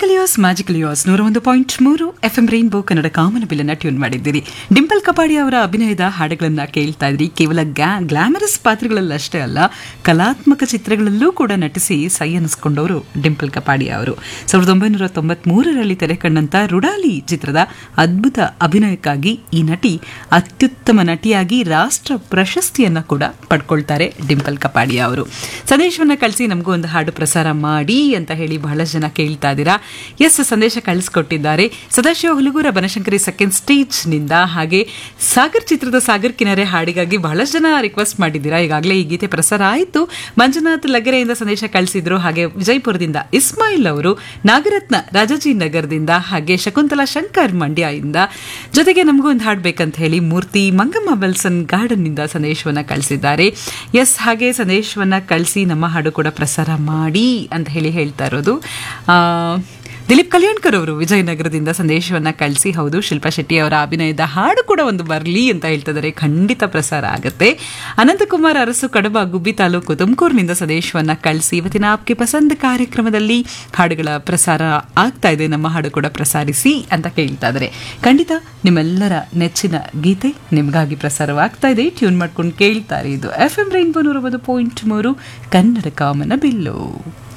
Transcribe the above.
ಮ್ಯಾಜಿಕಲಿಯೋಸ್ ಮ್ಯಾಜಿಕಲಿಯೋಸ್ ನೂರ ಒಂದು ಪಾಯಿಂಟ್ ಮೂರು ಎಫ್ ಎಂ ರೈನ್ಬೋ ಕನ್ನಡ ಕಾಮನ ಬಿಲ್ಲನ್ನ ಟ್ಯೂನ್ ಮಾಡಿದ್ದೀರಿ ಡಿಂಪಲ್ ಕಪಾಡಿ ಅವರ ಅಭಿನಯದ ಹಾಡುಗಳನ್ನ ಕೇಳ್ತಾ ಇದ್ರಿ ಕೇವಲ ಗ್ಲಾಮರಸ್ ಪಾತ್ರಗಳಲ್ಲಷ್ಟೇ ಅಲ್ಲ ಕಲಾತ್ಮಕ ಚಿತ್ರಗಳಲ್ಲೂ ಕೂಡ ನಟಿಸಿ ಸೈ ಅನ್ನಿಸ್ಕೊಂಡವರು ಡಿಂಪಲ್ ಕಪಾಡಿ ಅವರು ಸಾವಿರದ ಒಂಬೈನೂರ ತೊಂಬತ್ಮೂರರಲ್ಲಿ ತೆರೆ ಕಂಡಂತ ರುಡಾಲಿ ಚಿತ್ರದ ಅದ್ಭುತ ಅಭಿನಯಕ್ಕಾಗಿ ಈ ನಟಿ ಅತ್ಯುತ್ತಮ ನಟಿಯಾಗಿ ರಾಷ್ಟ್ರ ಪ್ರಶಸ್ತಿಯನ್ನ ಕೂಡ ಪಡ್ಕೊಳ್ತಾರೆ ಡಿಂಪಲ್ ಕಪಾಡಿ ಅವರು ಸಂದೇಶವನ್ನ ಕಳಿಸಿ ನಮಗೂ ಒಂದು ಹಾಡು ಪ್ರಸಾರ ಮಾಡಿ ಅಂತ ಹೇಳಿ ಬಹಳಷ್ಟು ಜನ ಕೇಳ್ತಾ ಇದ್ದೀರಾ ಎಸ್ ಸಂದೇಶ ಕಳಿಸ್ಕೊಟ್ಟಿದ್ದಾರೆ ಸದಾಶಿವ ಹುಲಗೂರ ಬನಶಂಕರಿ ಸೆಕೆಂಡ್ ಸ್ಟೇಜ್ ನಿಂದ ಹಾಗೆ ಸಾಗರ್ ಚಿತ್ರದ ಸಾಗರ್ ಕಿನಾರೆ ಹಾಡಿಗಾಗಿ ಬಹಳಷ್ಟು ಜನ ರಿಕ್ವೆಸ್ಟ್ ಮಾಡಿದ್ದೀರಾ ಈಗಾಗಲೇ ಈ ಗೀತೆ ಪ್ರಸಾರ ಆಯಿತು ಮಂಜುನಾಥ್ ಲಗರೆಯಿಂದ ಸಂದೇಶ ಕಳಿಸಿದ್ರು ಹಾಗೆ ವಿಜಯಪುರದಿಂದ ಇಸ್ಮಾಯಿಲ್ ಅವರು ನಾಗರತ್ನ ರಾಜಾಜಿ ನಗರದಿಂದ ಹಾಗೆ ಶಕುಂತಲಾ ಶಂಕರ್ ಮಂಡ್ಯ ಇಂದ ಜೊತೆಗೆ ನಮಗೂ ಒಂದು ಹಾಡು ಬೇಕಂತ ಹೇಳಿ ಮೂರ್ತಿ ಮಂಗಮ್ಮ ಬೆಲ್ಸನ್ ಗಾರ್ಡನ್ ನಿಂದ ಸಂದೇಶವನ್ನ ಕಳಿಸಿದ್ದಾರೆ ಎಸ್ ಹಾಗೆ ಸಂದೇಶವನ್ನ ಕಳಿಸಿ ನಮ್ಮ ಹಾಡು ಕೂಡ ಪ್ರಸಾರ ಮಾಡಿ ಅಂತ ಹೇಳಿ ಹೇಳ್ತಾ ಇರೋದು ಆ, ದಿಲೀಪ್ ಕಲ್ಯಾಣ್ಕರ್ ಅವರು ವಿಜಯನಗರದಿಂದ ಸಂದೇಶವನ್ನ ಕಳಿಸಿ ಹೌದು ಶಿಲ್ಪಾ ಶೆಟ್ಟಿ ಅವರ ಅಭಿನಯದ ಹಾಡು ಕೂಡ ಒಂದು ಬರಲಿ ಅಂತ ಹೇಳ್ತಿದ್ದಾರೆ ಖಂಡಿತ ಪ್ರಸಾರ ಆಗುತ್ತೆ ಅನಂತಕುಮಾರ್ ಅರಸು ಕಡಬ ಗುಬ್ಬಿ ತಾಲೂಕು ತುಮಕೂರಿನಿಂದ ಸಂದೇಶವನ್ನ ಕಳಿಸಿ ಇವತ್ತಿನ ಆಪ್ಗೆ ಪಸಂದ್ ಕಾರ್ಯಕ್ರಮದಲ್ಲಿ ಹಾಡುಗಳ ಪ್ರಸಾರ ಆಗ್ತಾ ಇದೆ ನಮ್ಮ ಹಾಡು ಕೂಡ ಪ್ರಸಾರಿಸಿ ಅಂತ ಕೇಳ್ತಾ ಇದ್ದಾರೆ ಖಂಡಿತ ನಿಮ್ಮೆಲ್ಲರ ನೆಚ್ಚಿನ ಗೀತೆ ನಿಮಗಾಗಿ ಪ್ರಸಾರವಾಗ್ತಾ ಇದೆ ಟ್ಯೂನ್ ಮಾಡ್ಕೊಂಡು ಕೇಳ್ತಾರೆ ಇದು ಎಫ್ ಎಂ ರೈನ್ಬೋ ನೂರ ಒಂದು ಪಾಯಿಂಟ್ ಮೂರು ಕನ್ನಡ ಕಾಮನ ಬಿಲ್ಲು